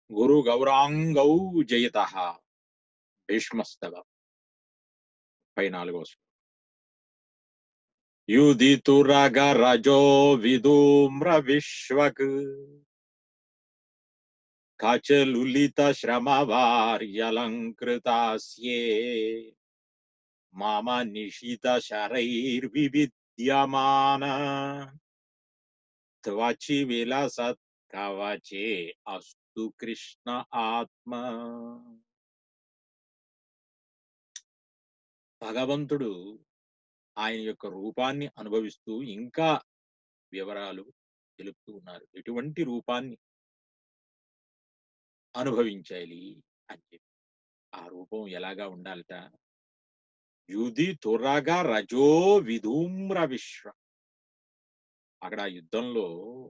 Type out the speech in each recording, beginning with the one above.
గురు గౌరాంగౌ జయత భీష్మస్తవ ముప్పై నాలుగో శ్లోకం యుదితురగ రజో విధూమ్ర విశ్వక్ కచలులిత శ్రమ వార్యలంకృతాస్యే మమ నిశిత శరైర్వివిద్యమాన త్వచి విలసత్ కవచే అస్తు కృష్ణ ఆత్మ భగవంతుడు ఆయన యొక్క రూపాన్ని అనుభవిస్తూ ఇంకా వివరాలు తెలుపుతూ ఉన్నారు ఎటువంటి రూపాన్ని అనుభవించాలి అని చెప్పి ఆ రూపం ఎలాగా ఉండాలట యుధి తురగా రజో విధూమ్ర విశ్వ అక్కడ ఆ యుద్ధంలో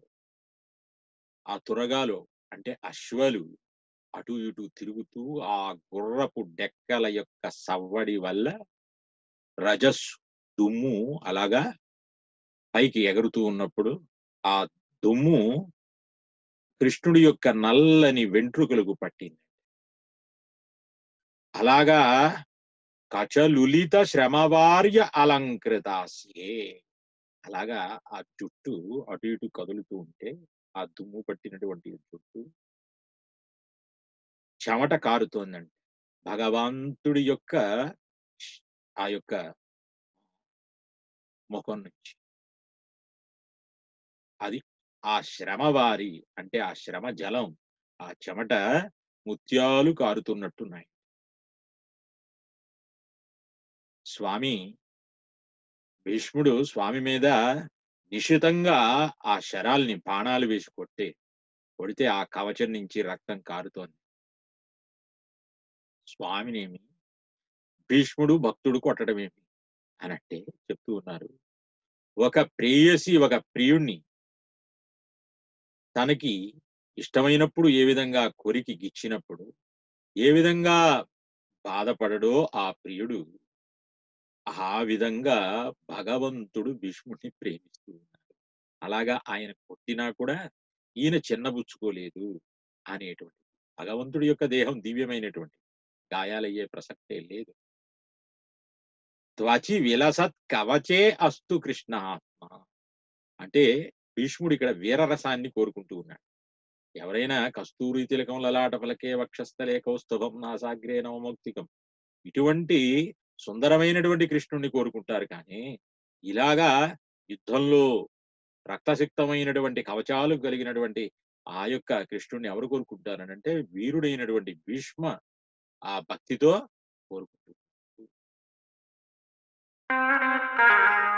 ఆ తురగాలో అంటే అశ్వలు అటు ఇటు తిరుగుతూ ఆ గుర్రపు డెక్కల యొక్క సవ్వడి వల్ల రజస్సు దుమ్ము అలాగా పైకి ఎగురుతూ ఉన్నప్పుడు ఆ దుమ్ము కృష్ణుడి యొక్క నల్లని వెంట్రుకలకు పట్టింది అలాగా కచలులిత శ్రమవార్య అలంకృతాస్యే అలాగా ఆ జుట్టు అటు ఇటు కదులుతూ ఉంటే ఆ దుమ్ము పట్టినటువంటి జుట్టు చెమట కారుతోందండి భగవంతుడి యొక్క ఆ యొక్క ముఖం నుంచి అది ఆ శ్రమ వారి అంటే ఆ శ్రమ జలం ఆ చెమట ముత్యాలు కారుతున్నట్టున్నాయి స్వామి భీష్ముడు స్వామి మీద నిశితంగా ఆ శరాల్ని బాణాలు వేసి కొట్టే కొడితే ఆ కవచం నుంచి రక్తం కారుతోంది స్వామినేమి భీష్ముడు భక్తుడు కొట్టడమేమి అనంటే చెప్తూ ఉన్నారు ఒక ప్రేయసి ఒక ప్రియుణ్ణి తనకి ఇష్టమైనప్పుడు ఏ విధంగా కొరికి గిచ్చినప్పుడు ఏ విధంగా బాధపడడో ఆ ప్రియుడు ఆ విధంగా భగవంతుడు భీష్ముడిని ప్రేమిస్తూ ఉన్నాడు అలాగా ఆయన కొట్టినా కూడా ఈయన చిన్నబుచ్చుకోలేదు అనేటువంటి భగవంతుడి యొక్క దేహం దివ్యమైనటువంటి గాయాలయ్యే ప్రసక్తే లేదు త్వచి విలసత్ కవచే అస్తు కృష్ణ ఆత్మ అంటే భీష్ముడు ఇక్కడ వీరరసాన్ని కోరుకుంటూ ఉన్నాడు ఎవరైనా కస్తూరి తిలకం లలాట ఫలకే వక్షస్థలే కౌస్తుభం నాసాగ్రే నవమౌక్తికం ఇటువంటి సుందరమైనటువంటి కృష్ణుణ్ణి కోరుకుంటారు కానీ ఇలాగా యుద్ధంలో రక్తసిక్తమైనటువంటి కవచాలు కలిగినటువంటి ఆ యొక్క కృష్ణుణ్ణి ఎవరు కోరుకుంటారనంటే వీరుడైనటువంటి భీష్మ ఆ భక్తితో కోరుకుంటున్నారు